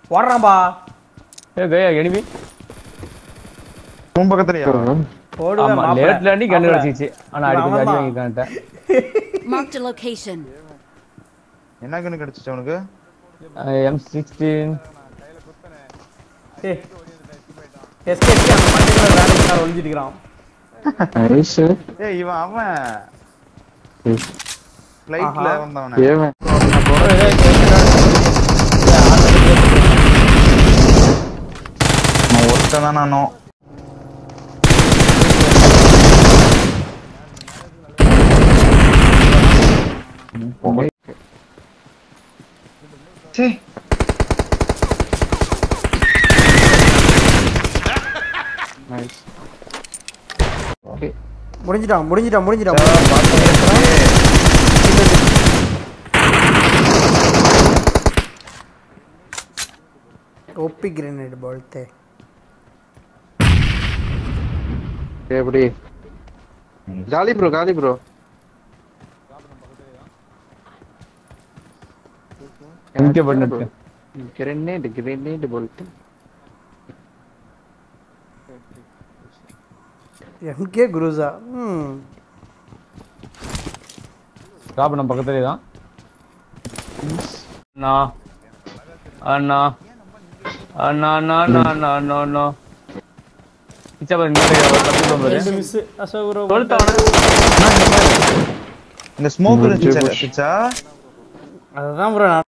ஓடுறான்பா ஏ Gaya enemy உன் பக்கத்துலயா ஓடுவேன் ஆமா மாப்பிள. லேட்ல அடி கண்ணு மாப்பிள. வச்சிச்சு ஆனா அடி கொஞ்சம் அடி அவன்தான். வாங்கி காண்டேன் Marked a location. என்ன கண்ணு கிடைச்சிச்சு அவனுக்கு எம் சிக்ஸ்டீன் ஏய், SK அந்த மண்டைக்குள்ள வேலைக்கு நான் ஒளிஞ்சிட்டு இருக்கிறான். நைஸ் ஏய் இவன் அவன் ஃப்ளைட்ல ஆஹா. வந்தவன ஏவன் அவன் ஒருத்தன் தான் நானும் சே நைஸ் ஓகே முடிஞ்சிட்டான் முடிஞ்சிட்டான் முடிஞ்சிட்டான் ஓபி கிரேனேட் போல்த்தே எப்படி காலி ப்ரோ காலி ப்ரோ எம்கே பண்ணிட்டு கிரெனேட் கிரெனேட் போல்ட் எம்கே குருசா ம் ஸ்டாப் நம்ம பக்கத்துலயே தான் அண்ணா அண்ணா அண்ணா அண்ணா அண்ணா அண்ணா அண்ணா அண்ணா பிச்சா பாரு இங்க பாரு பாரு ரெண்டு மிஸ் அசோகரோ சொல்லிட்டானே இந்த ஸ்மோக் முடிஞ்சு இருந்துச்சு போச்சு. பிச்சா அதுதான் ப்ரோ